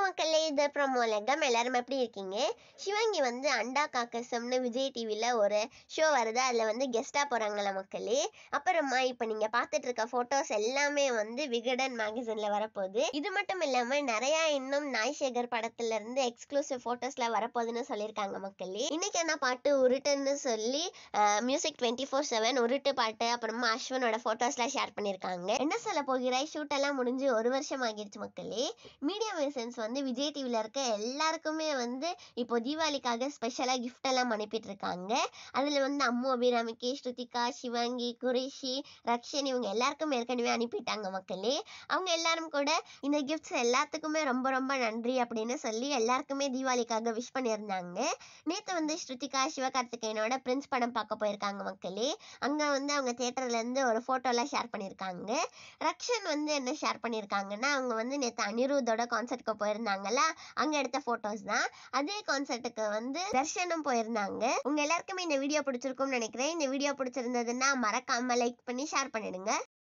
மக்களே இது ப்ரமோலகம் எல்லாரும் எப்படி இருக்கீங்க சிவங்கி வந்து அண்டா காக்கசம்னு விஜய் டிவியில் ஒரு ஷோ வருது அதில் வந்து கெஸ்ட்டாக போகிறாங்களா மக்களே அப்புறமா இப்போ நீங்கள் பார்த்துட்டு இருக்க ஃபோட்டோஸ் எல்லாமே வந்து விகடன் மேகசினில் வரப்போகுது இது மட்டும் இல்லாமல் நிறையா இன்னும் நாய்சேகர் படத்துல இருந்து எக்ஸ்க்ளூசிவ் ஃபோட்டோஸ்லாம் வரப்போகுதுன்னு சொல்லியிருக்காங்க மக்களே இன்னைக்கு என்ன பாட்டு உருட்டுன்னு சொல்லி மியூசிக் டுவெண்ட்டி ஃபோர் செவன் உருட்டு பாட்டு அப்புறமா அஸ்வனோட ஃபோட்டோஸ்லாம் ஷேர் பண்ணியிருக்காங்க என்ன சொல்ல போகிறாய் ஷூட் எல்லாம் முடிஞ்சு ஒரு வருஷம் ஆகிடுச்சு மக்களே மீடியா மெசன்ஸ் வந்து விஜய் டிவியில் இருக்க எல்லாருக்குமே வந்து இப்போ தீபாவளிக்காக ஸ்பெஷலாக கிஃப்ட் எல்லாம் அனுப்பிட்டு இருக்காங்க அதில் வந்து அம்மு அபிராமிக்கு ஸ்ருதிகா சிவாங்கி குரேஷி ரக்ஷன் இவங்க எல்லாருக்கும் ஏற்கனவே அனுப்பிட்டாங்க மக்களே அவங்க எல்லாரும் கூட இந்த கிஃப்ட்ஸ் எல்லாத்துக்குமே ரொம்ப ரொம்ப நன்றி அப்படின்னு சொல்லி எல்லாருக்குமே தீபாவளிக்காக விஷ் பண்ணியிருந்தாங்க நேற்று வந்து ஸ்ருதிகா சிவகார்த்திகேயனோட பிரின்ஸ் படம் பார்க்க போயிருக்காங்க மக்களே அங்கே வந்து அவங்க தேட்டர்லேருந்து ஒரு ஃபோட்டோலாம் ஷேர் பண்ணியிருக்காங்க ரக்ஷன் வந்து என்ன ஷேர் பண்ணியிருக்காங்கன்னா அவங்க வந்து நேற்று அனிருத்தோட கான்சர்ட்க்கு போயிருந்தாங்கல்ல அங்கே எடுத்த ஃபோட்டோஸ் தான் அதே கான்சர்ட்டுக்கு வந்து தர்ஷனும் போயிருந்தாங்க உங்க எல்லாருக்குமே இந்த வீடியோ பிடிச்சிருக்கும்னு நினைக்கிறேன் இந்த வீடியோ பிடிச்சிருந்ததுன்னா மறக்காம லைக் பண்ணி ஷேர் பண்ணிடுங்க